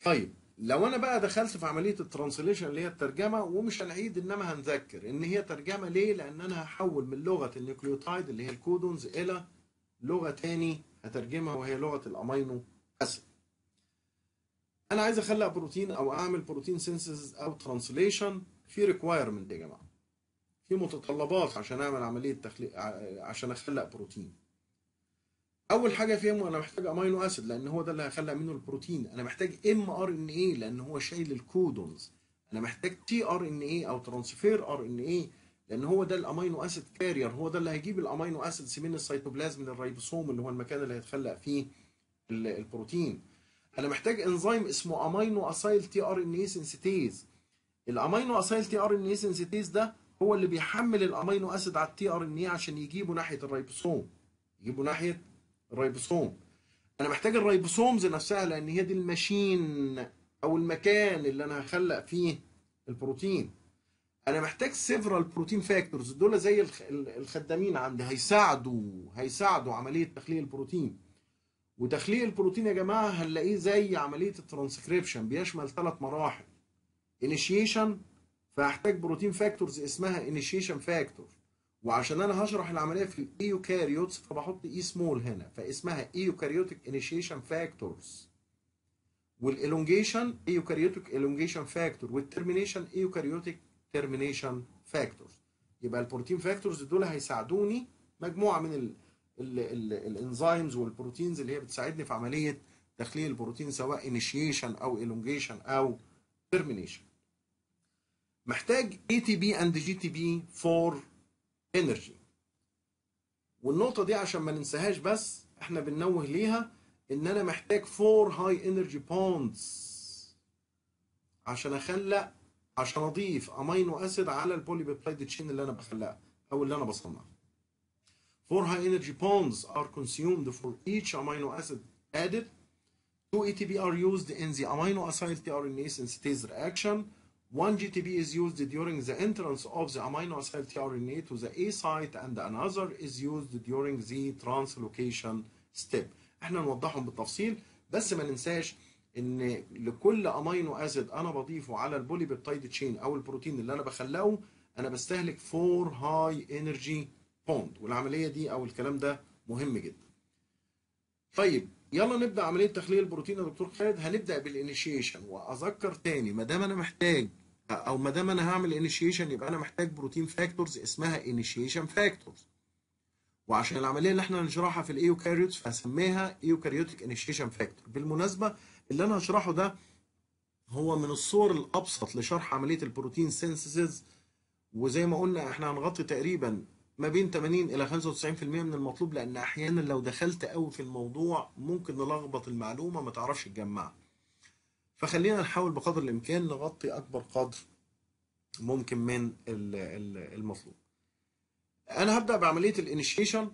طيب لو انا بقى دخلت في عمليه الترانسليشن اللي هي الترجمه ومش هنعيد انما هنذكر ان هي ترجمه ليه لان انا هحول من لغه النيوكليوتايد اللي هي الكودونز الى لغه تاني هترجمها وهي لغه الامينو اسيد انا عايز اخلق بروتين او اعمل بروتين سينسز او ترانسليشن في ريكوايرمنت يا جماعه في متطلبات عشان اعمل عمليه تخليق عشان اخلق بروتين اول حاجه فيهم انا محتاج امينو اسيد لان هو ده اللي هخلق منه البروتين انا محتاج ام ار ان اي لان هو شايل الكودونز انا محتاج تي ار ان اي او ترانسفير ار ان اي لان هو ده الامينو اسيد كارير هو ده اللي هيجيب الامينو اسيدز من السيتوبلازم من الريبوسوم اللي هو المكان اللي هيتخلق فيه البروتين انا محتاج انزيم اسمه امينو اسايل تي ار ان اي سنسيتيز الامينو اسايل تي ار ان اي سنسيتيز ده هو اللي بيحمل الامينو اسيد على التي ار ان اي عشان يجيبه ناحيه الريبوسوم يجيبه ناحيه الريبوسوم انا محتاج الريبوسومز نفسها لان هي دي الماشين او المكان اللي انا هخلق فيه البروتين انا محتاج سيفرال بروتين فاكتورز دول زي الخدامين عندي هيساعدوا هيساعدوا عمليه تخليق البروتين وتخليق البروتين يا جماعه هنلاقيه زي عمليه الترانسكريبشن بيشمل ثلاث مراحل انيشيشن فهحتاج بروتين فاكتورز اسمها انيشيشن فاكتور وعشان انا هشرح العمليه في الايوكاريوتس فبحط اي سمول هنا فاسمها ايوكاريوتيك انيشيشن فاكتورز والالونجيشن ايوكاريوتيك الونجيشن فاكتور والترمينيشن ايوكاريوتيك ترمينيشن فاكتورز يبقى البروتين فاكتورز دول هيساعدوني مجموعه من ال الانزيمز والبروتينز اللي هي بتساعدني في عمليه تخليق البروتين سواء انيشيشن او الونجيشن او ترمينيشن محتاج ATP and GTP for energy والنقطة دي عشان ما ننساهاش بس احنا بننوه ليها ان انا محتاج 4 high energy bonds عشان اخلق عشان اضيف امينو اسيد على البوليبيبتايد تشين اللي انا بخلقها او اللي انا بصنعها 4 high energy bonds are consumed for each amino acid added 2 ATP are used in the amino acyl tRNA synthetase reaction 1 GTP is used during the entrance of the amino acyl tRNA to the A site and another is used during the translocation step. احنا نوضحهم بالتفصيل بس ما ننساش ان لكل امينو اسيد انا بضيفه على البوليبيبتايد تشين او البروتين اللي انا بخلقه انا بستهلك 4 هاي انرجي بوند والعمليه دي او الكلام ده مهم جدا. طيب يلا نبدا عمليه تخليل البروتين يا دكتور خالد هنبدا بالانيشيشن واذكر تاني ما دام انا محتاج او ما دام انا هعمل انيشيشن يبقى انا محتاج بروتين فاكتورز اسمها انيشيشن فاكتورز وعشان العمليه اللي احنا هنشرحها في الايوكاريوتس فهسميها ايوكاريوتيك انيشيشن فاكتور بالمناسبه اللي انا هشرحه ده هو من الصور الابسط لشرح عمليه البروتين سينثيسيس وزي ما قلنا احنا هنغطي تقريبا ما بين 80 الى 95% من المطلوب لان احيانا لو دخلت قوي في الموضوع ممكن نلخبط المعلومه ما تعرفش تجمعها فخلينا نحاول بقدر الامكان نغطي اكبر قدر ممكن من المطلوب انا هبدا بعمليه الانيشيشن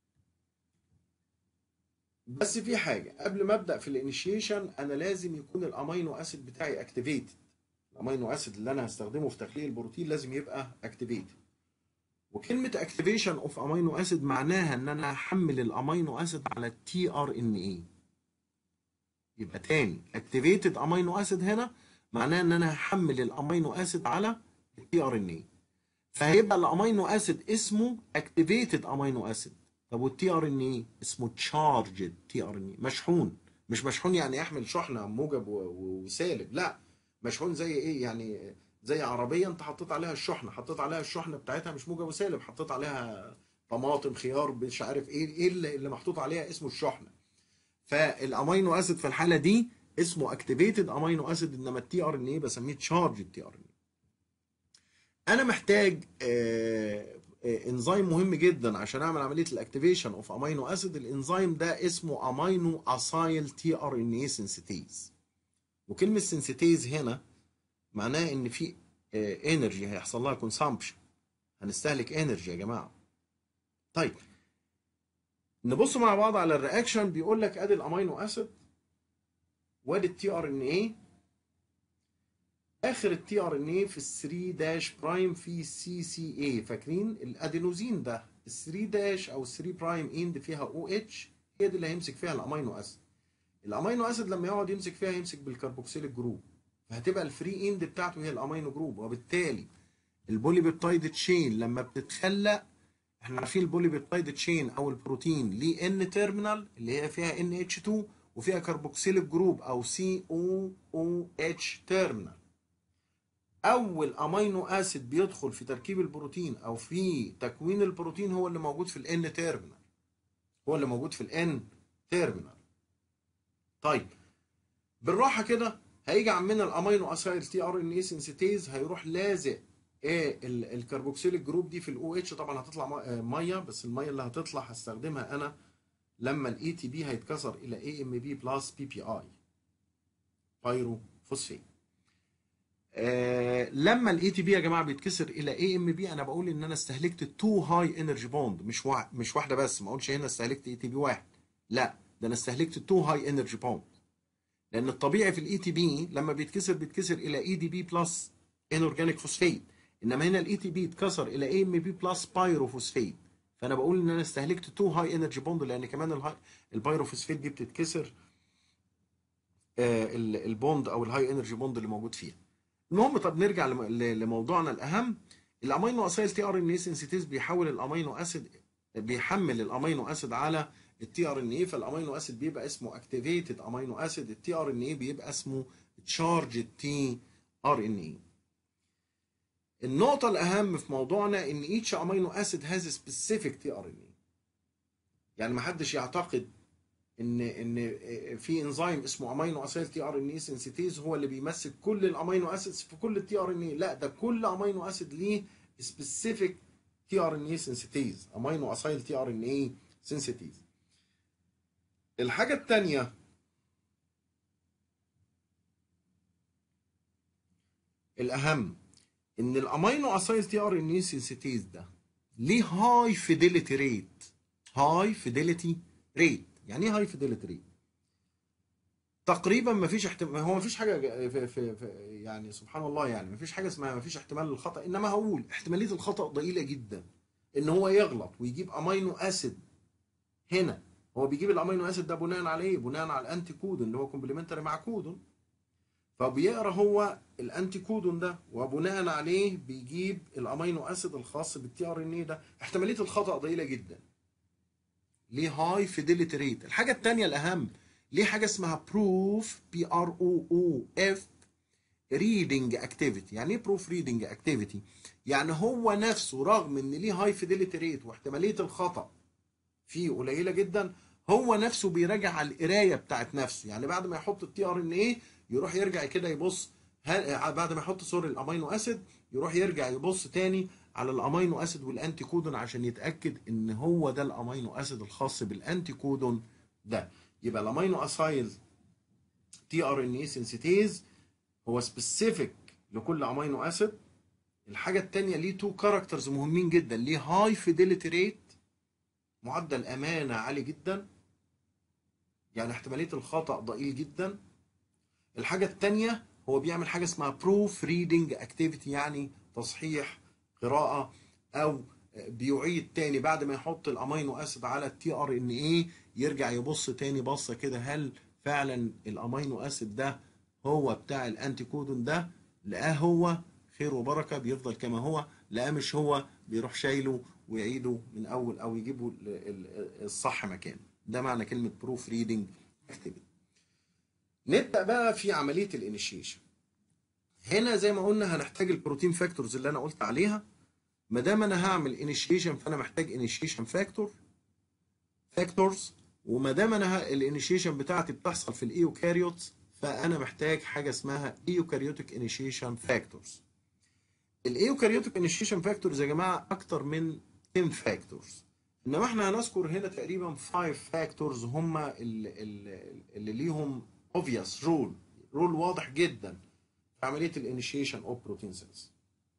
بس في حاجه قبل ما ابدا في الانيشيشن انا لازم يكون الامينو اسيد بتاعي اكتيفيتد الامينو اسيد اللي انا هستخدمه في تخليق البروتين لازم يبقى اكتيفيتد وكلمة اكتيفيشن اوف امينو اسيد معناها ان انا هحمل الامينو اسيد على التي ار ان اي يبقى تاني اكتيفيتد امينو اسيد هنا معناها ان انا هحمل الامينو اسيد على التي ار ان اي فهيبقى الامينو اسيد اسمه اكتيفيتد امينو اسيد طب والتي ار ان اي اسمه تشارجد تي ار ان اي مشحون مش مشحون يعني يحمل شحنه موجب وسالب لا مشحون زي ايه يعني زي عربيه انت حطيت عليها الشحنه حطيت عليها الشحنه بتاعتها مش موجب وسالب حطيت عليها طماطم خيار مش عارف ايه ايه اللي, اللي محطوط عليها اسمه الشحنه فالامينو اسيد في الحاله دي اسمه اكتيفيتد امينو اسيد انما التي ار ان ايه بسميه تشارج تي ار ان انا محتاج آه انزيم مهم جدا عشان اعمل عمليه الاكتيفيشن اوف امينو اسيد الانزيم ده اسمه امينو اسايل تي ار ان اي سنسيتيز وكلمه سنسيتيز هنا معناه ان في انرجي هيحصل لها كونسامبشن هنستهلك انرجي يا جماعه طيب نبص مع بعض على الرياكشن بيقول لك ادي الامينو اسيد وادي التي ار ان اي اخر التي ار ان اي في ال 3 داش برايم في سي سي اي فاكرين الادينوزين ده ال 3 داش او 3 برايم اند فيها او اتش هي دي اللي هيمسك فيها الامينو اسيد الامينو اسيد لما يقعد يمسك فيها يمسك بالكربوكسيل جروب فهتبقى الفري اند بتاعته هي الامينو جروب وبالتالي البولي بيبتايد تشين لما بتتخلق احنا عارفين البولي بيبتايد تشين او البروتين ليه ان تيرمينال اللي هي فيها ان اتش 2 وفيها كربوكسيل جروب او سي او او اتش تيرمينال اول امينو اسيد بيدخل في تركيب البروتين او في تكوين البروتين هو اللي موجود في الان تيرمينال هو اللي موجود في الان تيرمينال طيب بالراحه كده هيجي عمنا الامينو اسايل تي ار ان اي سنسيتيز هيروح لازق ايه الكربوكسيل جروب دي في الاو اتش طبعا هتطلع ميه بس الميه اللي هتطلع هستخدمها انا لما الاي تي بي هيتكسر الى اي ام بي بلس بي بي اي بايرو فوسفيت آه لما الاي تي بي يا جماعه بيتكسر الى اي ام بي انا بقول ان انا استهلكت تو هاي انرجي بوند مش واحد مش واحده بس ما اقولش هنا استهلكت اي تي بي واحد لا ده انا استهلكت تو هاي انرجي بوند لان الطبيعي في الاي تي بي لما بيتكسر بيتكسر الى اي دي بي بلس ان اورجانيك فوسفيت انما هنا الاي تي بي اتكسر الى اي ام بي بلس بايروفوسفيت فانا بقول ان انا استهلكت تو هاي انرجي بوند لان كمان الهاي البايروفوسفيت دي بتتكسر آه البوند او الهاي انرجي بوند اللي موجود فيها المهم طب نرجع لموضوعنا الاهم الامينو اسيل تي ار ان اي سنسيتيز بيحول الامينو اسيد بيحمل الامينو اسيد على التي ار ان اي فالامينو اسيد بيبقى اسمه اكتيفيتد امينو اسيد التي ار ان اي بيبقى اسمه تشارج تي ار ان اي النقطة الأهم في موضوعنا إن each amino acid has a specific tRNA. يعني ما حدش يعتقد إن إن في انزيم اسمه امينو اسيل تي ار ان اي سنسيتيز هو اللي بيمثل كل الامينو اسيدز في كل التي ار ان اي، لا ده كل امينو اسيد ليه specific تي ار ان اي سنسيتيز، امينو اسيل تي ار ان اي سنسيتيز. الحاجة الثانية الأهم ان الامينو اسايل تي ار ان اي سنسيتيز ده ليه هاي فيديليتي ريت هاي فيديليتي ريت يعني ايه هاي فيديليتي ريت تقريبا ما فيش احتمال هو ما فيش حاجه في, في, في يعني سبحان الله يعني ما فيش حاجه اسمها ما فيش احتمال للخطا انما هقول احتماليه الخطا ضئيله جدا ان هو يغلط ويجيب امينو اسيد هنا هو بيجيب الامينو اسيد ده بناء على ايه بناء على الانتي كودون اللي هو كومبلمنتري مع كودون فبيقرا هو الانتي كودون ده وبناء عليه بيجيب الامينو اسيد الخاص بالتي ار ان اي ده احتماليه الخطا ضئيله جدا ليه هاي فيديليتي ريت الحاجه الثانيه الاهم ليه حاجه اسمها بروف بي ار او او اف ريدنج اكتيفيتي يعني ايه بروف ريدنج اكتيفيتي يعني هو نفسه رغم ان ليه هاي فيديليتي ريت واحتماليه الخطا فيه قليله جدا هو نفسه بيراجع على القرايه بتاعت نفسه يعني بعد ما يحط التي ار ان ايه يروح يرجع كده يبص هل بعد ما يحط صور الامينو اسيد يروح يرجع يبص تاني على الامينو اسيد والانتي كودون عشان يتاكد ان هو ده الامينو اسيد الخاص بالانتي كودون ده يبقى الامينو اسايل تي ار ان اي سنسيتيز هو سبيسيفيك لكل امينو اسيد الحاجه الثانيه ليه تو كاركترز مهمين جدا ليه هاي فيديليتي ريت معدل امانه عالي جدا يعني احتماليه الخطا ضئيل جدا الحاجه الثانيه هو بيعمل حاجه اسمها بروف ريدنج اكتيفيتي يعني تصحيح قراءه او بيعيد تاني بعد ما يحط الامينو اسيد على التي ار ان اي يرجع يبص تاني بصه كده هل فعلا الامينو اسيد ده هو بتاع الانتي كودون ده لقاه هو خير وبركه بيفضل كما هو لقاه مش هو بيروح شايله ويعيده من اول او يجيبه الصح مكانه ده معنى كلمه بروف ريدنج اكتيفيتي نبدا بقى في عمليه الانيشيشن هنا زي ما قلنا هنحتاج البروتين فاكتورز اللي انا قلت عليها ما دام انا هعمل انيشيشن فانا محتاج انيشيشن فاكتور فاكتورز وما دام انا الانيشيشن بتاعتي بتحصل في الايوكاريوتس فانا محتاج حاجه اسمها ايوكاريوتيك انيشيشن فاكتورز الايوكاريوتيك انيشيشن فاكتورز يا جماعه اكتر من 10 فاكتورز انما احنا هنذكر هنا تقريبا 5 فاكتورز هم اللي, اللي ليهم obvious رول رول واضح جدا في عمليه الانيشيشن اوف بروتين سيلز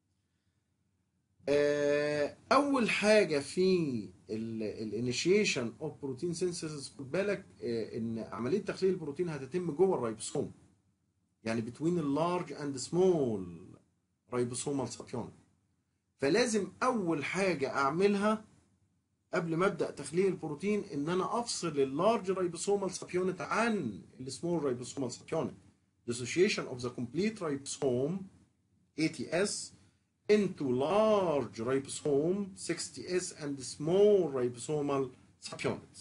اول حاجه في الانيشيشن اوف بروتين سينثيسيس خد بالك ان عمليه تخليل البروتين هتتم جوه الريبوسوم يعني بتوين اللارج اند سمول ريبوسومال سابيون فلازم اول حاجه اعملها قبل ما ابدا تخليق البروتين ان انا افصل اللارج رايبوسومال سب يونت عن السمول رايبوسومال سب يونت dissociation of the complete ribosome ATS into large ribosome 60S and small ribosomal subunits.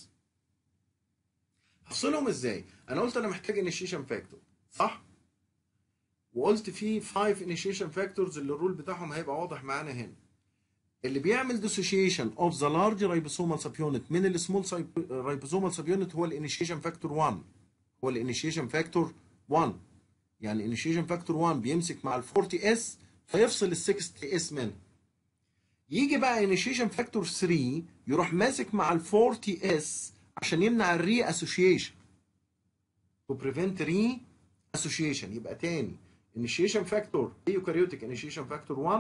هفصلهم ازاي؟ انا قلت انا محتاج initiation factor صح؟ وقلت في 5 initiation factors اللي الرول بتاعهم هيبقى واضح معانا هنا. اللي بيعمل dissociation of the large ribosomal subunit من السمول ribosomal subunit هو الانيشيشن فاكتور 1 هو الانيشيشن فاكتور 1 يعني انيشيشن فاكتور 1 بيمسك مع ال 40 اس فيفصل ال 60 اس منه يجي بقى انيشيشن فاكتور 3 يروح ماسك مع ال 40 اس عشان يمنع الري اسوشيشن to prevent re association يبقى تاني initiation factor eukaryotic initiation factor 1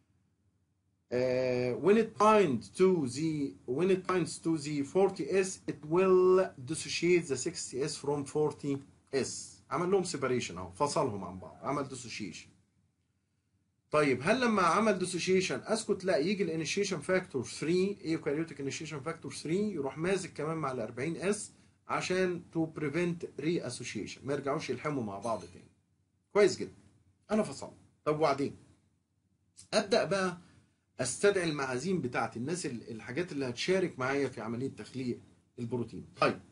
uh, when it binds to the when it binds to the 40s it will dissociate the 60s from 40s عمل لهم separation اهو فصلهم عن بعض عمل dissociation طيب هل لما عمل ديسوشيشن اسكت لا يجي الانيشيشن فاكتور 3 ايوكاريوتيك انيشيشن فاكتور 3 يروح ماسك كمان مع ال 40 اس عشان تو بريفنت ري اسوشيشن ما يرجعوش يلحموا مع بعض تاني كويس جدا انا فصلت طب وبعدين ابدا بقى استدعي المعازيم بتاعتي الناس الحاجات اللي هتشارك معايا في عمليه تخليق البروتين طيب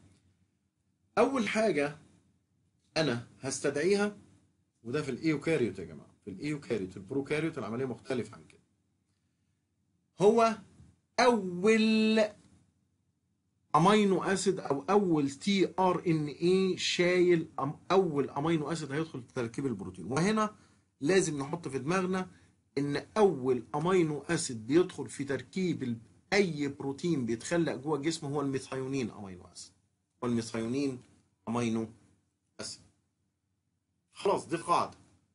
اول حاجه انا هستدعيها وده في الايوكاريوت يا جماعه في الايوكاريوت البروكاريوت العمليه مختلفه عن كده هو اول امينو اسيد او اول تي ار ان اي شايل اول امينو اسيد هيدخل في تركيب البروتين وهنا لازم نحط في دماغنا ان اول امينو اسيد بيدخل في تركيب اي بروتين بيتخلق جوه الجسم هو الميثايونين امينو اسيد والميثايونين امينو اسيد خلاص دي قاعده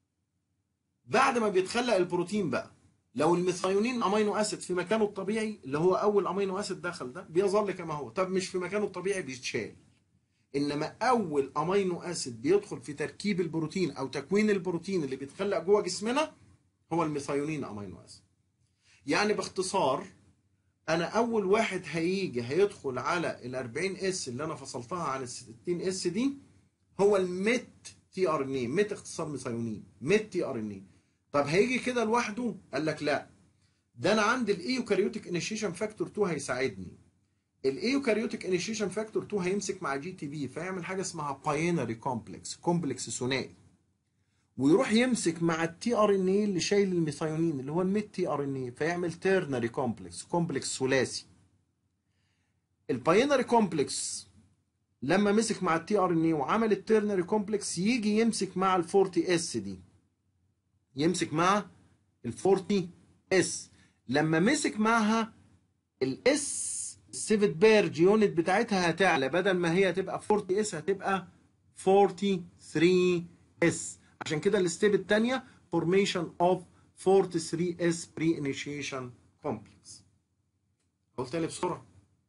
بعد ما بيتخلق البروتين بقى لو الميثايونين امينو اسيد في مكانه الطبيعي اللي هو اول امينو اسيد دخل ده بيظل كما هو طب مش في مكانه الطبيعي بيتشال انما اول امينو اسيد بيدخل في تركيب البروتين او تكوين البروتين اللي بيتخلق جوه جسمنا هو الميثايونين امينو اسيد يعني باختصار انا اول واحد هيجي هيدخل على ال 40 اس اللي انا فصلتها عن ال 60 اس دي هو الميت تي ار ان اي ميت اختصار ميثايونين ميت تي ار ان اي طب هيجي كده لوحده قال لك لا ده انا عندي الايوكاريوتيك انيشيشن فاكتور 2 هيساعدني الايوكاريوتيك انيشيشن فاكتور 2 هيمسك مع جي تي بي فيعمل حاجه اسمها باينري كومبلكس كومبلكس ثنائي ويروح يمسك مع التي ار ان اي اللي شايل الميثايونين اللي هو الميت تي ار ان اي فيعمل تيرنري كومبلكس كومبلكس ثلاثي الباينري كومبلكس لما مسك مع التي ار ان اي وعمل التيرنري كومبلكس يجي يمسك مع ال 40 اس دي يمسك مع ال 40 اس لما مسك معها الاس السيفت بيرج يونت بتاعتها هتعلى بدل ما هي هتبقى 40 اس هتبقى 43 اس عشان كده الستيب الثانيه formation of 43 اس بري initiation complex قلت لي بسرعه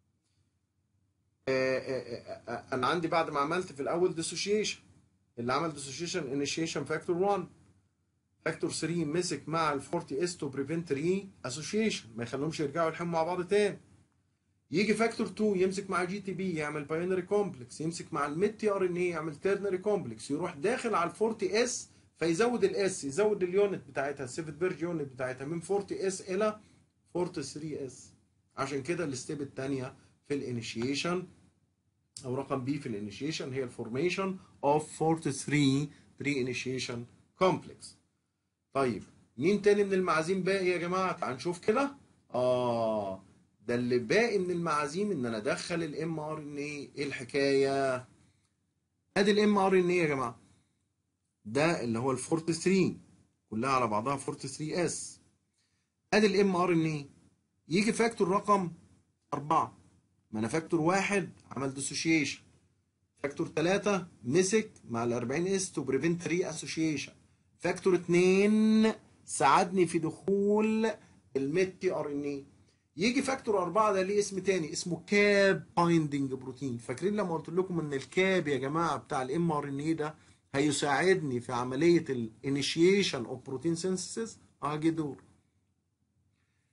آه، آه، آه، انا عندي بعد ما عملت في الاول ديسوشيشن اللي عمل ديسوشيشن انيشيشن فاكتور 1 فاكتور 3 مسك مع ال 40 اس تو بريفنت ري اسوشيشن ما يخليهمش يرجعوا يلحموا مع بعض تاني يجي فاكتور 2 يمسك مع جي تي بي يعمل باينري كومبلكس يمسك مع الميد تي ار ان اي يعمل تيرنري كومبلكس يروح داخل على ال 40 اس فيزود الاس يزود اليونت بتاعتها السيفت بيرج يونت بتاعتها من 40 اس الى 43 اس عشان كده الستيب الثانيه في الانيشيشن او رقم بي في الانيشيشن هي الفورميشن اوف 43 بري انيشيشن كومبلكس طيب مين تاني من المعازيم باقي يا جماعه تعال نشوف كده اه ده اللي باقي من المعازيم ان انا ادخل الام ار ان ايه ايه الحكايه ادي الام ار ان ايه يا جماعه ده اللي هو ال 43 كلها على بعضها 43 اس ادي الام ار ان ايه يجي فاكتور رقم 4 ما انا فاكتور واحد عمل ديسوشيشن فاكتور 3 مسك مع ال 40 اس تو بريفنت ري اسوشيشن فاكتور 2 ساعدني في دخول الميت تي ار ان اي يجي فاكتور 4 ده ليه اسم تاني اسمه كاب بايندنج بروتين فاكرين لما قلت لكم ان الكاب يا جماعه بتاع الام ار ان اي ده هيساعدني في عمليه الانيشيشن اوف بروتين سينثيسيس اه جه دور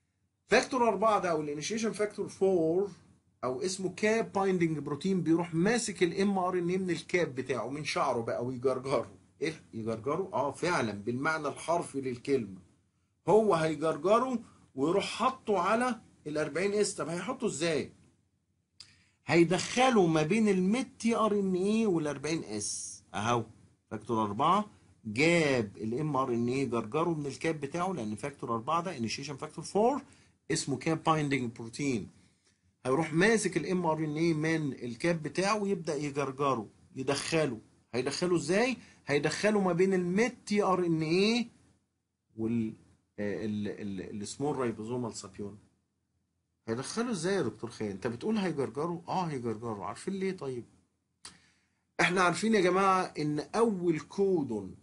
فاكتور 4 ده او الانيشيشن فاكتور 4 او اسمه كاب بايندنج بروتين بيروح ماسك الام ار ان اي من الكاب بتاعه من شعره بقى ويجرجره ايه يجرجره اه فعلا بالمعنى الحرفي للكلمه هو هيجرجره ويروح حاطه على ال 40 اس طب هيحطه ازاي هيدخله ما بين الميد تي ار ان اي وال 40 اس اهو فاكتور 4 جاب الام ار ان اي جرجره من الكاب بتاعه لان فاكتور 4 ده انيشيشن فاكتور 4 اسمه كاب بايندنج بروتين هيروح ماسك الام ار ان اي من الكاب بتاعه ويبدا يجرجره يدخله هيدخله ازاي هيدخله ما بين الميد تي ار ان اي وال السمول رايبوزومال سابيون هيدخله ازاي يا دكتور خالد انت بتقول هيجرجره اه هيجرجره عارفين ليه طيب احنا عارفين يا جماعه ان اول كودون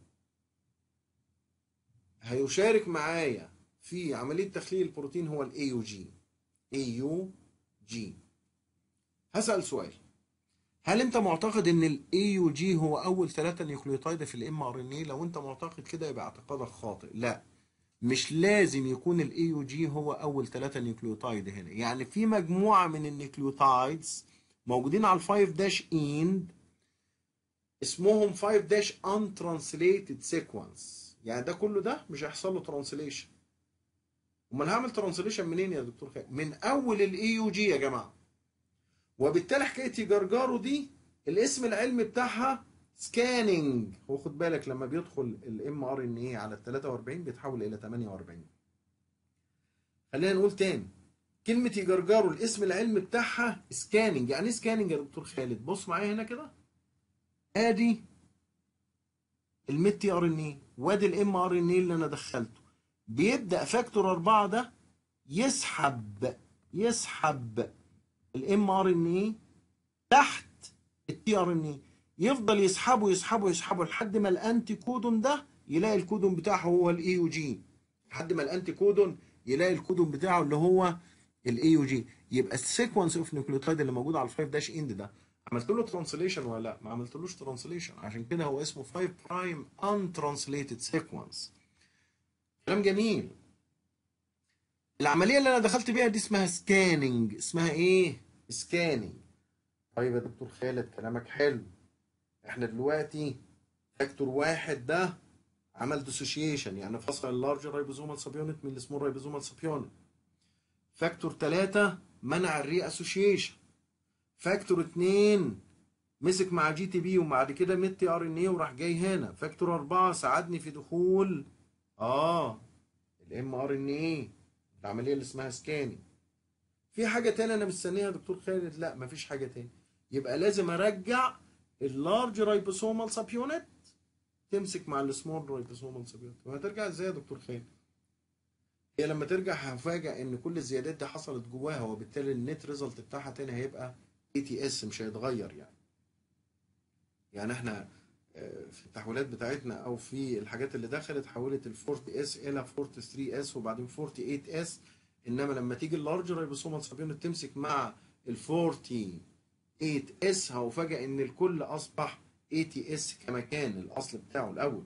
هيشارك معايا في عمليه تخليل البروتين هو الاي يو جي اي يو جي هسال سؤال هل انت معتقد ان الاي يو جي هو اول ثلاثه نيوكليوتايد في الام ار ان اي لو انت معتقد كده يبقى اعتقادك خاطئ لا مش لازم يكون الاي يو جي هو اول ثلاثه نيوكليوتايد هنا يعني في مجموعه من النيوكليوتايدز موجودين على ال5 داش اند اسمهم 5 داش untranslated sequence يعني ده كله ده مش هيحصل له ترانسليشن امال هعمل ترانسليشن منين يا دكتور خالد من اول الاي يو جي يا جماعه وبالتالي حكايه جرجارو دي الاسم العلمي بتاعها سكاننج هو خد بالك لما بيدخل الام ار ان اي على ال 43 بيتحول الى 48 خلينا نقول تاني كلمة يجرجروا الاسم العلمي بتاعها سكاننج يعني ايه سكاننج يا دكتور خالد بص معايا هنا كده ادي الميد تي ار ان اي وادي الام ار ان اي اللي انا دخلته بيبدا فاكتور 4 ده يسحب يسحب الام ار ان اي تحت التي ار ان اي يفضل يسحبه يسحبه يسحبه لحد ما الانتي كودون ده يلاقي الكودون بتاعه هو الاي يو جي لحد ما الانتي كودون يلاقي الكودون بتاعه اللي هو الاي يو جي يبقى السيكونس اوف نيوكليوتايد اللي موجود على ال 5 داش اند ده عملت له ترانسليشن ولا لا ما عملتلوش ترانسليشن عشان كده هو اسمه 5 برايم ان ترانسليتد سيكونس كلام جميل العمليه اللي انا دخلت بيها دي اسمها سكاننج اسمها ايه سكاننج طيب يا دكتور خالد كلامك حلو احنا دلوقتي فاكتور واحد ده عمل ديسوشيشن يعني فصل اللارج رايبوزومال سابيونت من السمول رايبوزومال سابيونت فاكتور ثلاثة منع الري اسوشيشن فاكتور اتنين مسك مع جي تي بي وبعد كده ميد تي ار ان اي وراح جاي هنا فاكتور أربعة ساعدني في دخول اه الام ار ان اي العمليه اللي اسمها سكاني في حاجه تانية انا مستنيها يا دكتور خالد لا مفيش حاجه تاني يبقى لازم ارجع اللارج رايبوسومال سب يونت تمسك مع السمول رايبوسومال سب يونت وهترجع ازاي يا دكتور خالد هي لما ترجع هفاجئ ان كل الزيادات دي حصلت جواها وبالتالي النت ريزلت بتاعها تاني هيبقى اي تي اس مش هيتغير يعني يعني احنا في التحويلات بتاعتنا او في الحاجات اللي دخلت حولت ال 40 اس الى 43 اس وبعدين 48 اس انما لما تيجي اللارج رايبوسومال سابيونت تمسك مع ال 48 اس هفاجئ ان الكل اصبح اي تي اس كما كان الاصل بتاعه الاول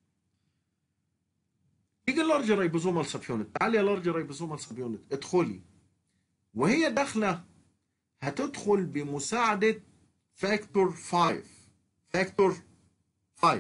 تيجي اللارج رايبوسومال سابيونت تعالي يا لارج رايبوسومال سابيونت ادخلي وهي داخله هتدخل بمساعده فاكتور 5 فاكتور 5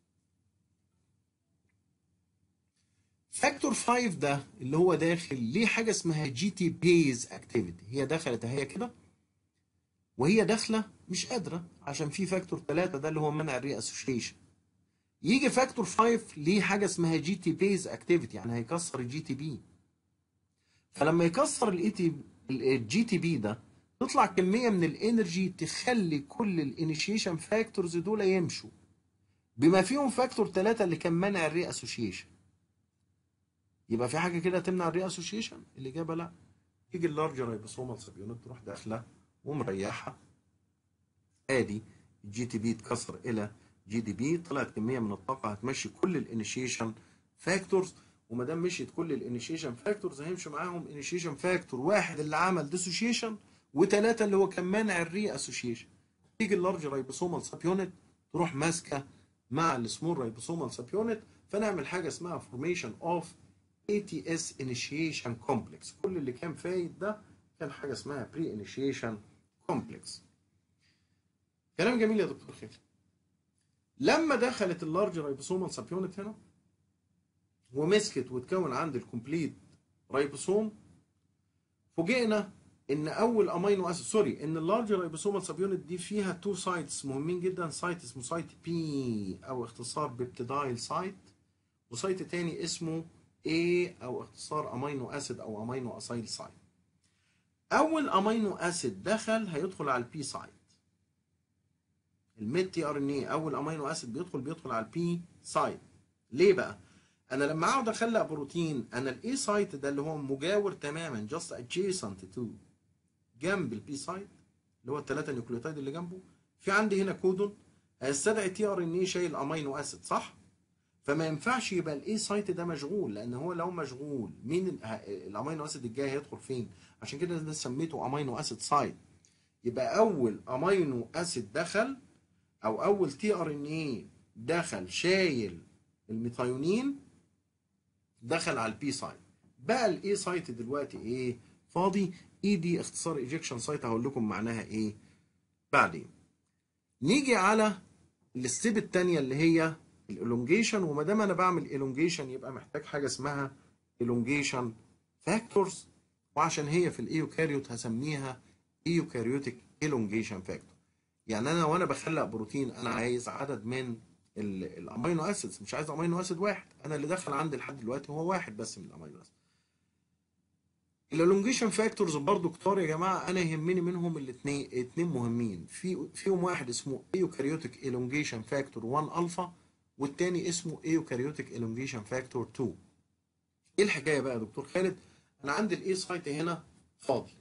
فاكتور 5 ده اللي هو داخل ليه حاجه اسمها جي تي بيز اكتيفيتي هي دخلت اهي كده وهي داخله مش قادره عشان في فاكتور 3 ده اللي هو منع الري اسوشيشن يجي فاكتور 5 ليه حاجه اسمها جي تي بيز اكتيفيتي يعني هيكسر الجي تي بي فلما يكسر الاي تي الجي تي بي ده تطلع كميه من الانرجي تخلي كل الانيشيشن فاكتورز دول يمشوا بما فيهم فاكتور 3 اللي كان منع الري اسوشيشن يبقى في حاجه كده تمنع الري اسوشيشن الاجابه لا يجي اللارج رايبوسومال سبيونت تروح داخله ومريحه ادي الجي تي بي اتكسر الى جي دي بي طلعت كميه من الطاقه هتمشي كل الانيشيشن فاكتورز وما دام مشيت كل الانيشيشن فاكتورز هيمشي معاهم انيشيشن فاكتور واحد اللي عمل ديسوشيشن وثلاثه اللي هو كان مانع الري اسوشيشن تيجي اللارج رايبوسومال سب يونت تروح ماسكه مع السمول رايبوسومال سب يونت فنعمل حاجه اسمها فورميشن اوف ATS initiation complex كل اللي كان فايت ده كان حاجه اسمها بري initiation complex كلام جميل يا دكتور خالد لما دخلت اللارج رايبوسومال سب يونت هنا ومسكت وتكون عند الكومبليت رايبوسوم فوجئنا ان اول امينو اسيد سوري ان اللارج رايبوسومال سب يونت دي فيها تو سايتس مهمين جدا سايت اسمه سايت بي او اختصار بيبتيدايل سايت وسايت تاني اسمه A او اختصار امينو اسيد او امينو اسايل سايت اول امينو اسيد دخل هيدخل على البي سايت الميد تي ار ان اي اول امينو اسيد بيدخل بيدخل على البي سايت ليه بقى انا لما اقعد اخلق بروتين انا الاي سايت ده اللي هو مجاور تماما جاست adjacent to جنب البي سايت اللي هو الثلاثه نيوكليوتايد اللي جنبه في عندي هنا كودون هيستدعي تي ار ان اي شايل امينو اسيد صح فما ينفعش يبقى الاي سايت ده مشغول لان هو لو مشغول مين ال- ه- الامينو اسيد الجاي هيدخل فين عشان كده ده سميته امينو اسيد سايت يبقى اول امينو اسيد دخل او اول تي ار ان اي دخل شايل الميثايونين دخل على البي سايت بقى الاي سايت دلوقتي ايه فاضي اي دي اختصار ايجكشن سايت هقول لكم معناها ايه بعدين نيجي على الستيب الثانيه اللي هي الالونجيشن وما دام انا بعمل الونجيشن يبقى محتاج حاجه اسمها الونجيشن فاكتورز وعشان هي في الايوكاريوت هسميها ايوكاريوتيك الونجيشن فاكتور يعني انا وانا بخلق بروتين انا عايز عدد من ال- الامينو اسيدز مش عايز امينو اسيد واحد انا اللي دخل عندي لحد دلوقتي هو واحد بس من الامينو اسيد الالونجيشن فاكتورز برضو كتار يا جماعه انا يهمني منهم الاثنين اتنين مهمين في فيهم واحد اسمه ايوكاريوتيك الونجيشن فاكتور 1 الفا والتاني اسمه ايوكاريوتيك الونجيشن فاكتور 2 ايه الحكايه بقى يا دكتور خالد انا عندي الاي سايت هنا فاضي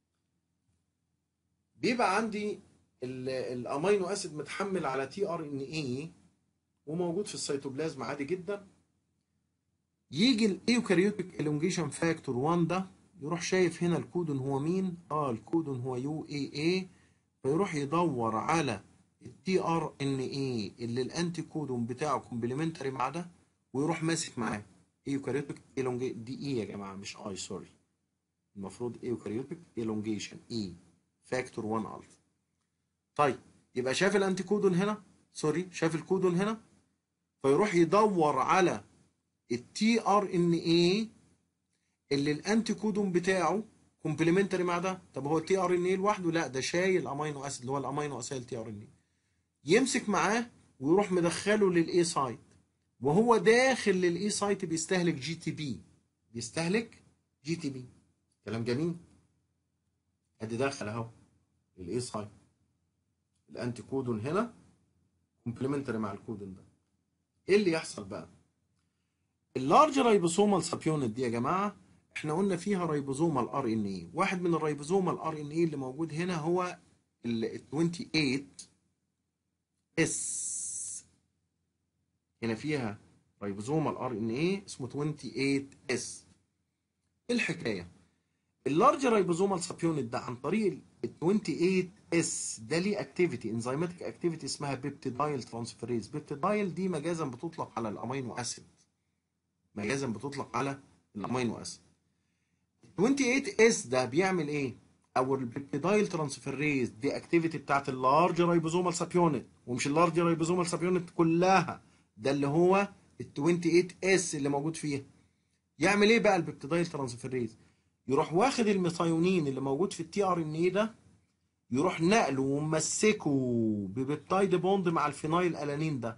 بيبقى عندي ال- الامينو اسيد متحمل على تي ار ان اي وموجود في السيتوبلازم عادي جدا يجي الايوكاريوتيك الونجيشن فاكتور 1 ده يروح شايف هنا الكودون هو مين اه الكودون هو يو اي اي فيروح يدور على التي ار ان اي اللي الانتي كودون بتاعه كومبلمنتري مع ده ويروح ماسك معاه ايوكاريوتيك الونجي دي اي يا جماعه مش اي سوري المفروض ايوكاريوتيك الونجيشن اي فاكتور 1 الفا طيب يبقى شاف الانتي كودون هنا سوري شاف الكودون هنا فيروح يدور على التي ار ان اي اللي الانتي كودون بتاعه كومبلمنتري مع ده طب هو التي ار ان اي لوحده لا ده شايل امينو اسيد اللي هو الامينو اسيد تي ار ان اي يمسك معاه ويروح مدخله للاي سايت وهو داخل للاي سايت بيستهلك جي تي بي بيستهلك جي تي بي كلام جميل ادي داخل اهو للاي سايت الانتي كودون هنا كومبلمنتري مع الكودون ده ايه اللي يحصل بقى اللارج رايبوسومال سابيونت دي يا جماعه احنا قلنا فيها رايبوزومال ار ان اي واحد من الرايبوزومال ار ان اي اللي موجود هنا هو ال 28 اس هنا فيها رايبوزومال ار ان اي اسمه 28 اس ايه الحكايه اللارج رايبوزومال سابيونت ده عن طريق ال 28 اس ده ليه اكتيفيتي انزيماتيك اكتيفيتي اسمها بيبتيدايل ترانسفيريز بيبتيدايل دي مجازا بتطلق على الامينو اسيد مجازا بتطلق على الامينو اسيد 28 اس ده بيعمل ايه او البيبتيدايل ترانسفيريز دي اكتيفيتي بتاعت اللارج رايبوزومال سابيونت ومش اللارج رايبوزومال سابيونت كلها ده اللي هو ال 28 اس اللي موجود فيها يعمل ايه بقى البيبتيدايل ترانسفيريز يروح واخد الميثايونين اللي موجود في التي ار ان اي ده يروح نقله ومسكه ببيبتايد بوند مع الفينايل الانين ده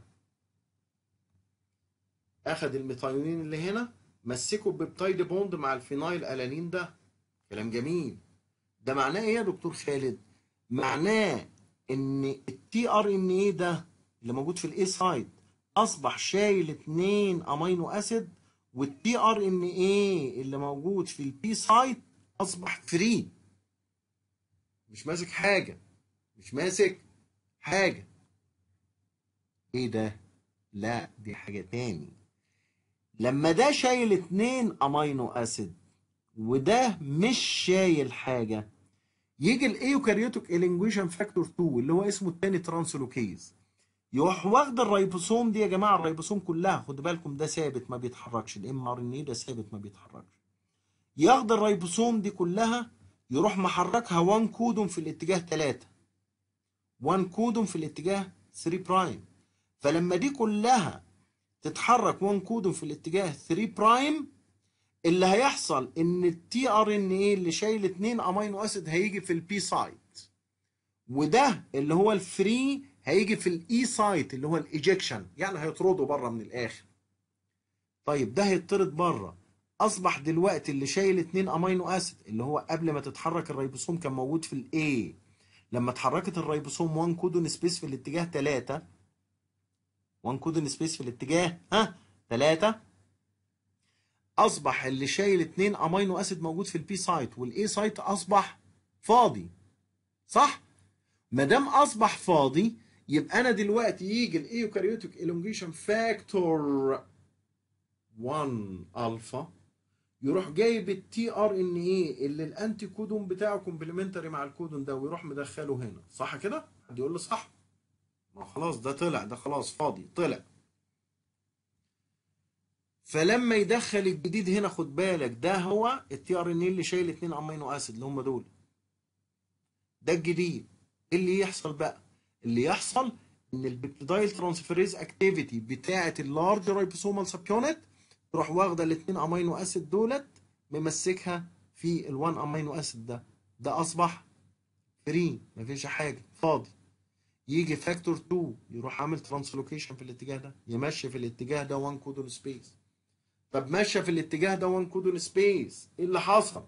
اخد الميثايونين اللي هنا مسكه ببيبتايد بوند مع الفينايل الانين ده كلام جميل ده معناه ايه يا دكتور خالد معناه ان التي ار ان اي ده اللي موجود في الاي سايد اصبح شايل اتنين امينو اسيد والتي ار ان اي اللي موجود في البي سايت اصبح فري مش ماسك حاجه مش ماسك حاجه ايه ده لا دي حاجه تاني لما ده شايل اتنين امينو اسيد وده مش شايل حاجه يجي الايوكاريوتيك الانجويشن فاكتور 2 اللي هو اسمه التاني ترانسلوكيز يروح واخد الريبوسوم دي يا جماعه الريبوسوم كلها خدوا بالكم ده ثابت ما بيتحركش الام ار ان ايه ده ثابت ما بيتحركش ياخد الريبوسوم دي كلها يروح محركها 1 كودون في الاتجاه 3 1 كودون في الاتجاه 3 برايم فلما دي كلها تتحرك 1 كودون في الاتجاه 3 برايم اللي هيحصل ان التي ار ان ايه اللي شايل 2 امينو اسيد هيجي في البي سايت وده اللي هو الفري هيجي في الاي سايت اللي هو الايجكشن يعني هيطرده بره من الاخر طيب ده هيطرد بره اصبح دلوقتي اللي شايل 2 امينو اسيد اللي هو قبل ما تتحرك الريبوسوم كان موجود في الاي لما اتحركت الريبوسوم 1 كودون سبيس في الاتجاه 3 1 كودون سبيس في الاتجاه ها 3 اصبح اللي شايل 2 امينو اسيد موجود في البي سايت والاي سايت اصبح فاضي صح ما دام اصبح فاضي يبقى انا دلوقتي يجي الايوكاريوتيك elongation فاكتور 1 الفا يروح جايب التي ار ان ايه اللي الانتي كودون بتاعه كومبلمنتري مع الكودون ده ويروح مدخله هنا صح كده حد يقول لي صح ما خلاص ده طلع ده خلاص فاضي طلع فلما يدخل الجديد هنا خد بالك ده هو التي ار ان ايه اللي شايل 2 امينو اسيد اللي هم دول ده الجديد ايه اللي يحصل بقى اللي يحصل ان البيبتيدايل ترانسفيريز اكتيفيتي بتاعه اللارج رايبوسومال سب يونت تروح واخده الاثنين امينو اسيد دولت ممسكها في ال1 امينو اسيد ده ده اصبح فري مفيش حاجه فاضي يجي فاكتور 2 يروح عامل ترانسلوكيشن في الاتجاه ده يمشي في الاتجاه ده 1 كودون سبيس طب مشى في الاتجاه ده 1 كودون سبيس ايه اللي حصل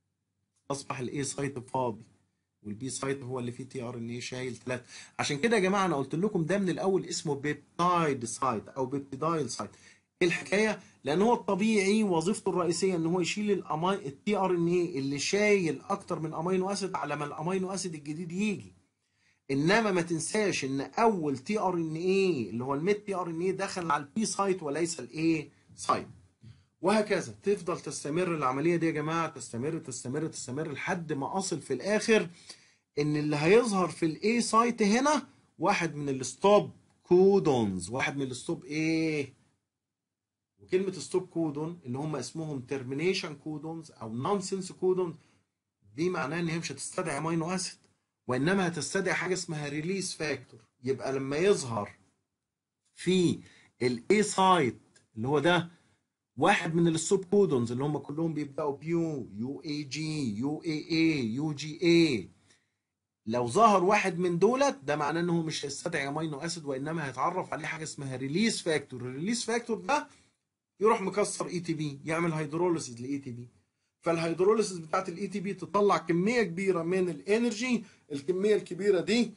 اصبح الاي سايت فاضي والبي سايت هو اللي فيه تي ار ان ايه شايل ثلاثه عشان كده يا جماعه انا قلت لكم ده من الاول اسمه بيبتايد سايت او بيبتيدايل سايت ايه الحكايه لان هو الطبيعي وظيفته الرئيسيه ان هو يشيل الامي التي ار ان ايه اللي شايل اكتر من امينو اسيد على ما الامينو اسيد الجديد يجي انما ما تنساش ان اول تي ار ان ايه اللي هو الميد تي ار ان ايه دخل على البي سايت وليس الايه سايت وهكذا تفضل تستمر العمليه دي يا جماعه تستمر تستمر تستمر لحد ما اصل في الاخر ان اللي هيظهر في الاي سايت هنا واحد من الستوب كودونز واحد من الستوب ايه وكلمه ستوب كودون اللي هم اسمهم ترمينيشن كودونز او نونسنس كودون دي معناها ان هي مش هتستدعي امينو اسيد وانما هتستدعي حاجه اسمها ريليس فاكتور يبقى لما يظهر في الاي سايت اللي هو ده واحد من السب كودونز اللي هم كلهم بيبداوا بيو يو اي جي يو اي اي يو جي اي لو ظهر واحد من دولت ده معناه انه مش هيستدعي امينو اسيد وانما هيتعرف عليه حاجه اسمها ريليس فاكتور الريليس فاكتور ده يروح مكسر اي تي بي يعمل هيدروليسيس لاي تي بي فالهيدروليسيس بتاعت الاي تي بي تطلع كميه كبيره من الانرجي الكميه الكبيره دي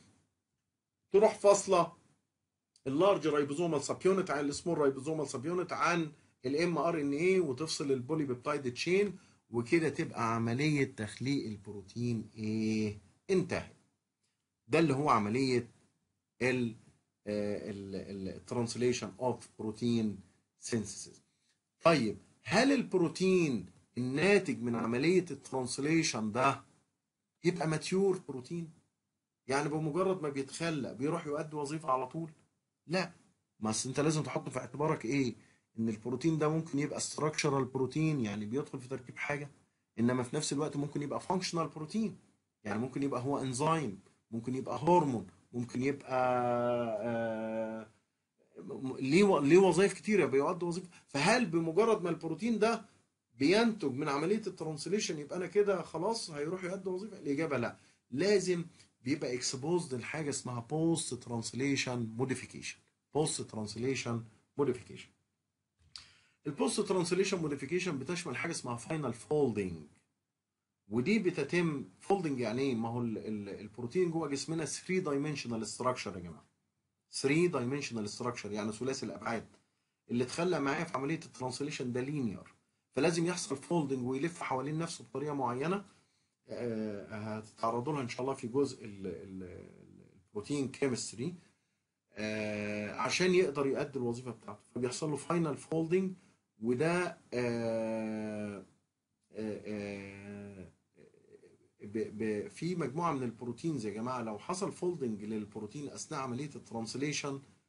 تروح فاصله اللارج رايبوزومال سب يونت عن السمول رايبوزومال سب يونت عن الام ار ان اي وتفصل البولي بيبتايد تشين وكده تبقى عمليه تخليق البروتين ايه انتهت ده اللي هو عمليه ال الترانسليشن اوف بروتين سينثيسيس طيب هل البروتين الناتج من عمليه الترانسليشن ده يبقى ماتيور بروتين يعني بمجرد ما بيتخلق بيروح يؤدي وظيفه على طول لا ما انت لازم تحط في اعتبارك ايه ان البروتين ده ممكن يبقى ستراكشرال بروتين يعني بيدخل في تركيب حاجه انما في نفس الوقت ممكن يبقى فانكشنال بروتين يعني ممكن يبقى هو انزيم ممكن يبقى هرمون ممكن يبقى آه ليه ليه وظائف كتيره بيؤدي وظيفه فهل بمجرد ما البروتين ده بينتج من عمليه الترانسليشن يبقى انا كده خلاص هيروح يؤدي وظيفه الاجابه لا لازم بيبقى اكسبوزد لحاجه اسمها بوست ترانسليشن موديفيكيشن بوست ترانسليشن موديفيكيشن البوست ترانسليشن موديفيكيشن بتشمل حاجه اسمها فاينل فولدنج ودي بتتم فولدنج يعني ايه ما هو البروتين جوه جسمنا 3 دايمنشنال ستراكشر يا جماعه 3 دايمنشنال ستراكشر يعني ثلاثي الابعاد اللي اتخلق معايا في عمليه الترانسليشن ده لينير فلازم يحصل فولدنج ويلف حوالين نفسه بطريقه معينه هتتعرضوا لها ان شاء الله في جزء البروتين كيمستري عشان يقدر يؤدي الوظيفه بتاعته فبيحصل له فاينل فولدنج وده في مجموعه من البروتينز يا جماعه لو حصل فولدنج للبروتين اثناء عمليه الترانسليشن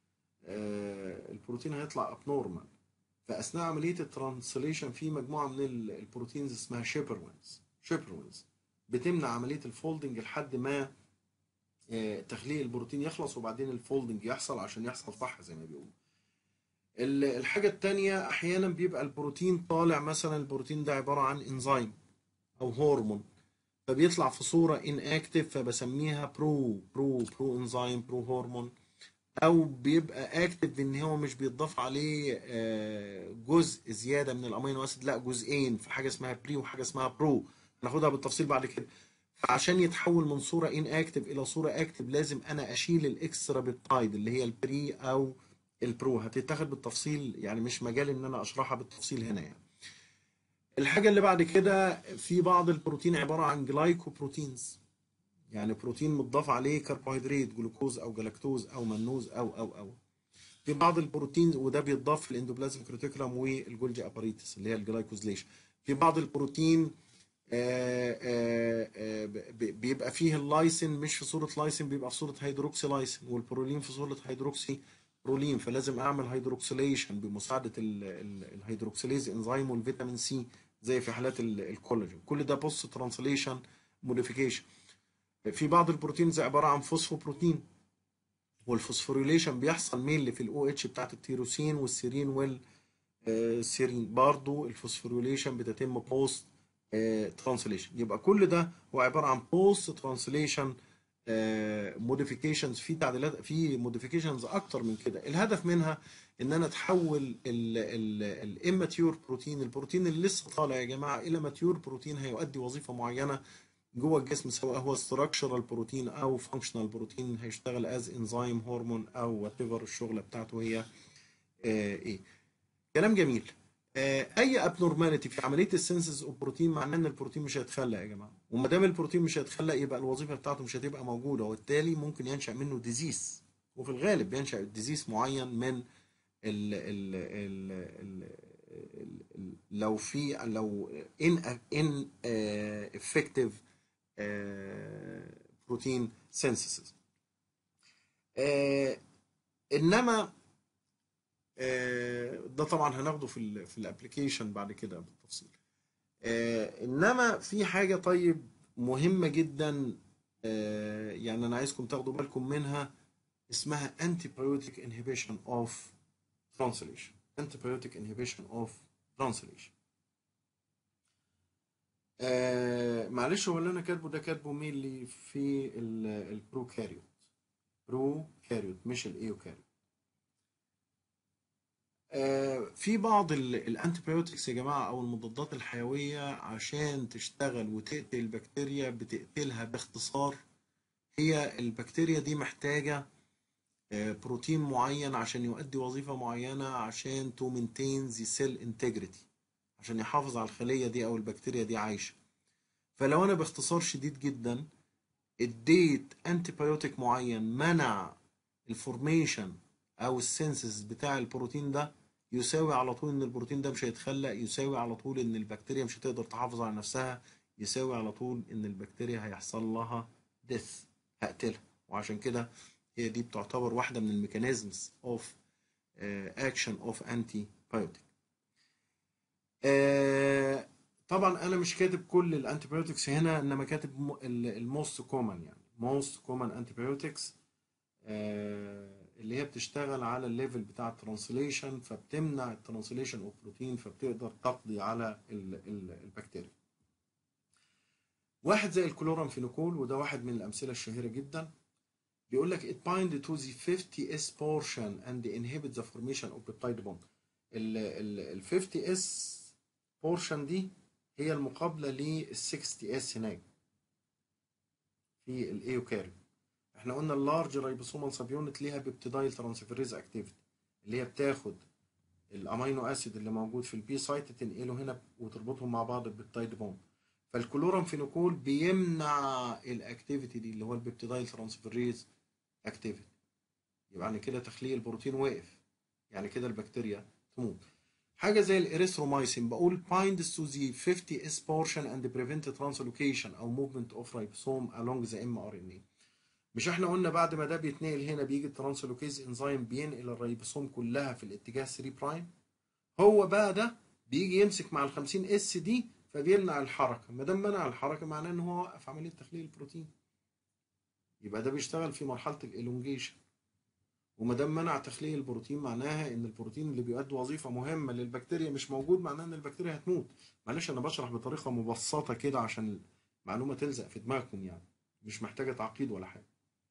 آه، البروتين هيطلع ابنورمال فاثناء عمليه الترانسليشن في مجموعه من ال- البروتينز اسمها شيبرونز شيبرونز بتمنع عمليه الفولدنج لحد ما آه، تخليق البروتين يخلص وبعدين الفولدنج يحصل عشان يحصل صح زي ما بيقولوا ال- الحاجه التانية احيانا بيبقى البروتين طالع مثلا البروتين ده عباره عن انزيم او هرمون فبيطلع في صوره ان اكتف فبسميها برو برو برو انزيم برو هرمون او بيبقى اكتف ان هو مش بيتضاف عليه آه، جزء زياده من الامينو اسيد لا جزئين في حاجه اسمها بري وحاجه اسمها برو هناخدها بالتفصيل بعد كده فعشان يتحول من صوره ان اكتف الى صوره اكتف لازم انا اشيل الاكسترا بيبتايد اللي هي البري او البرو هتتاخد بالتفصيل يعني مش مجال ان انا اشرحها بالتفصيل هنا يعني الحاجه اللي بعد كده في بعض البروتين عباره عن جلايكوبروتينز يعني بروتين متضاف عليه كربوهيدرات جلوكوز او جلاكتوز او منوز او او او في بعض البروتين وده بيتضاف في الاندوبلازميك ريتيكولم والجولجي اباريتس اللي هي الجلايكوزليشن في بعض البروتين آه، آه، آه، ب- بيبقى فيه اللايسين مش في صورة لايسين بيبقى في صورة هيدروكسي لايسين والبرولين في صورة هيدروكسي برولين فلازم اعمل هيدروكسيليشن بمساعدة ال- ال- الهيدروكسيليز انزيم والفيتامين سي زي في حالات ال- الكولاجين كل ده بوست ترانسليشن موديفيكيشن في بعض البروتينز عباره عن فوسفوبروتين والفوسفوريليشن بيحصل ميل في الاو اتش بتاعت التيروسين والسيرين والسيرين برضو الفوسفوريليشن بتتم بوست ترانسليشن يبقى كل ده هو عباره عن بوست ترانسليشن موديفيكيشنز في تعديلات في موديفيكيشنز اكتر من كده الهدف منها ان انا اتحول الاماتيور بروتين البروتين اللي لسه طالع يا جماعه الى ماتيور بروتين هيؤدي وظيفه معينه جوه الجسم سواء هو ستراكشرال بروتين او فانكشنال بروتين هيشتغل از انزيم هرمون او وات ايفر الشغله بتاعته هي آه ايه كلام جميل آه اي ابنورماليتي في عمليه السنسز اوف بروتين معناه ان البروتين مش هيتخلق يا جماعه وما دام البروتين مش هيتخلق يبقى الوظيفه بتاعته مش هتبقى موجوده وبالتالي ممكن ينشا منه ديزيز وفي الغالب بينشا ديزيز معين من ال ال ال ال ال لو في لو ان ان افكتيف بروتين سينثيسيس انما آه، ده طبعا هناخده في ال في الابلكيشن بعد كده بالتفصيل آه، انما في حاجه طيب مهمه جدا آه، يعني انا عايزكم تاخدوا بالكم منها اسمها antibiotic inhibition of translation antibiotic inhibition of translation آه معلش هو اللي انا كاتبه ده كاتبه مين اللي في البروكاريوت بروكاريوت مش الايوكاريوت آه في بعض الانتيبيوتكس يا جماعه او المضادات الحيويه عشان تشتغل وتقتل البكتيريا بتقتلها باختصار هي البكتيريا دي محتاجه آه، بروتين معين عشان يؤدي وظيفه معينه عشان تو مينتين ذا سيل انتجريتي عشان يحافظ على الخليه دي او البكتيريا دي عايشه فلو انا باختصار شديد جدا اديت انتيبيوتيك معين منع الفورميشن او السنسز بتاع البروتين ده يساوي على طول ان البروتين ده مش هيتخلق يساوي على طول ان البكتيريا مش هتقدر تحافظ على نفسها يساوي على طول ان البكتيريا هيحصل لها ديث هقتلها وعشان كده هي دي بتعتبر واحده من الميكانيزمز اوف اكشن اوف انتي بايوتيك طبعا انا مش كاتب كل الانتيبيوتكس هنا انما كاتب الموست كومن يعني موست كومن انتيبيوتكس اللي هي بتشتغل على الليفل بتاع الترانسليشن فبتمنع الترانسليشن اوف بروتين فبتقدر تقضي على ال- ال- البكتيريا واحد زي الكلورامفينيكول وده واحد من الامثله الشهيره جدا بيقول لك it bind to the 50s portion and inhibit the formation of peptide bond ال ال ال 50s portion دي هي المقابله لل 60s هناك في الايوكاريوت احنا قلنا اللارج رايبوسومال سب يونت ليها بيبتيدايل ترانسفيريز اكتيفيتي اللي هي بتاخد الامينو اسيد اللي موجود في البي سايت تنقله هنا وتربطهم مع بعض بالبيبتايد بوند فالكلورامفينيكول بيمنع الاكتيفيتي دي اللي هو البيبتيدايل ترانسفيريز اكتيفيتي يبقى يعني كده تخليق البروتين وقف يعني كده البكتيريا تموت حاجه زي الاريثرومايسين بقول binds to the 50s portion and prevent translocation او movement of ribosome along the mRNA مش احنا قلنا بعد ما ده بيتنقل هنا بيجي الترانسلوكيز انزيم بينقل الريبوسوم كلها في الاتجاه 3 برايم هو بقى ده بيجي يمسك مع ال 50 اس دي فبيمنع الحركه ما دام منع الحركه معناه ان هو وقف عمليه تخليل البروتين يبقى ده بيشتغل في مرحله الالونجيشن وما دام منع تخليل البروتين معناها ان البروتين اللي بيؤدي وظيفه مهمه للبكتيريا مش موجود معناه ان البكتيريا هتموت معلش انا بشرح بطريقه مبسطه كده عشان المعلومه تلزق في دماغكم يعني مش محتاجه تعقيد ولا حاجه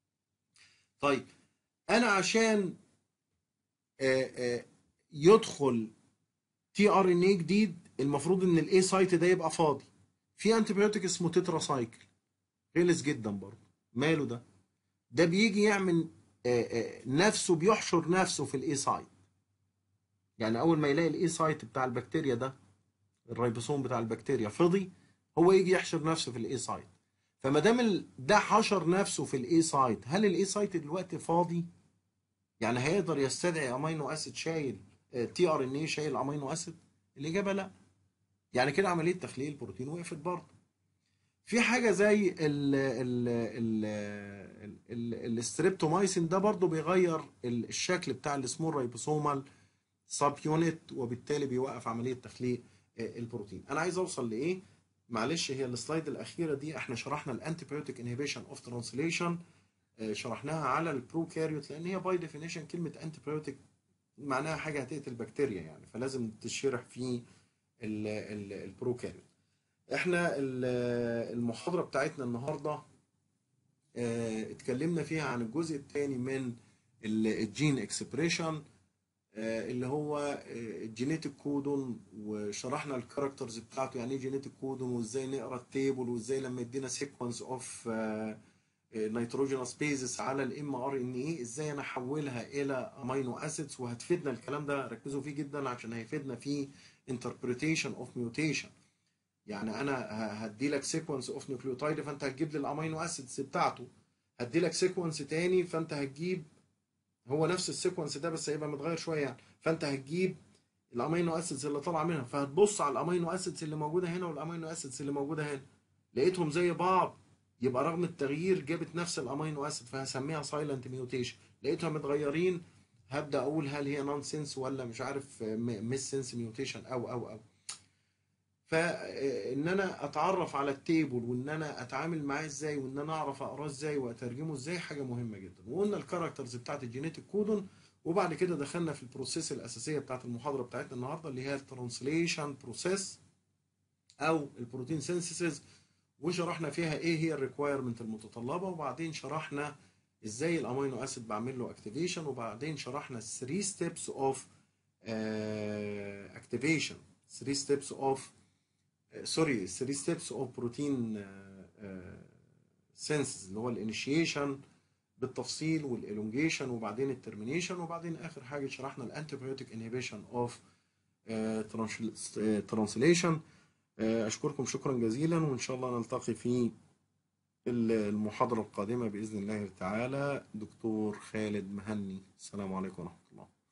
طيب انا عشان آه، آه، يدخل تي ار ان اي جديد المفروض ان الاي سايت ده يبقى فاضي في انتيبيوتيك اسمه تترا سايكل غلس جدا برضه ماله ده ده بيجي يعمل آه، آه، نفسه بيحشر نفسه في الاي سايت يعني اول ما يلاقي الاي سايت بتاع البكتيريا ده الريبوسوم بتاع البكتيريا فضي هو يجي يحشر نفسه في الاي سايت فما دام ال- ده حشر نفسه في الاي سايت هل الاي سايت دلوقتي فاضي يعني هيقدر يستدعي امينو اسيد شايل تي ار ان اي شايل امينو اسيد الاجابه لا يعني كده عمليه تخليل البروتين وقفت برضه في حاجه زي ال ال ال ال ال الستريبتومايسين ده برضه بيغير ال- الشكل بتاع السمول رايبوسومال سب يونت وبالتالي بيوقف عمليه تخليق آه، البروتين انا عايز اوصل لايه معلش هي السلايد الاخيره دي احنا شرحنا الانتيبيوتيك انهبيشن اوف ترانسليشن شرحناها على البروكاريوت لان هي باي ديفينيشن كلمه انتيبيوتيك معناها حاجه هتقتل بكتيريا يعني فلازم تشرح في ال- ال- البروكاريوت احنا ال- المحاضره بتاعتنا النهارده آه، اتكلمنا فيها عن الجزء الثاني من ال- الجين اكسبريشن اللي هو الجينيتك كودون وشرحنا الكاركترز بتاعته يعني ايه جينيتك كودون وازاي نقرا التيبل وازاي لما يدينا سيكونس اوف نيتروجينوس بيزس على الام ار ان اي ازاي انا احولها الى امينو اسيدز وهتفيدنا الكلام ده ركزوا فيه جدا عشان هيفيدنا في interpretation اوف ميوتيشن يعني انا هدي لك سيكونس اوف نيوكليوتايد فانت هتجيب لي الامينو اسيدز بتاعته هدي لك سيكونس تاني فانت هتجيب هو نفس السيكونس ده بس هيبقى متغير شويه يعني فانت هتجيب الامينو اسيدز اللي طالعه منها فهتبص على الامينو اسيدز اللي موجوده هنا والامينو اسيدز اللي موجوده هنا لقيتهم زي بعض يبقى رغم التغيير جابت نفس الامينو اسيد فهسميها سايلنت ميوتيشن لقيتهم متغيرين هبدا اقول هل هي نون سنس ولا مش عارف ميس سنس ميوتيشن او او او فان انا اتعرف على التيبل وان انا اتعامل معاه ازاي وان انا اعرف اقراه ازاي واترجمه ازاي حاجه مهمه جدا وقلنا الكاركترز بتاعت الجينيتك كودون وبعد كده دخلنا في البروسيس الاساسيه بتاعت المحاضره بتاعتنا النهارده اللي هي الترانسليشن بروسيس او البروتين سينثيسيس وشرحنا فيها ايه هي الريكوايرمنت المتطلبه وبعدين شرحنا ازاي الامينو اسيد بعمل له اكتيفيشن وبعدين شرحنا 3 ستيبس اوف اكتيفيشن 3 ستيبس اوف سوري 3 ستيبس اوف بروتين سينسز اللي هو الانيشيشن بالتفصيل والالونجيشن وبعدين الترمينيشن وبعدين اخر حاجه شرحنا الانتيبيوتيك انهبيشن اوف ترانسليشن اشكركم شكرا جزيلا وان شاء الله نلتقي في المحاضره القادمه باذن الله تعالى دكتور خالد مهني السلام عليكم ورحمه الله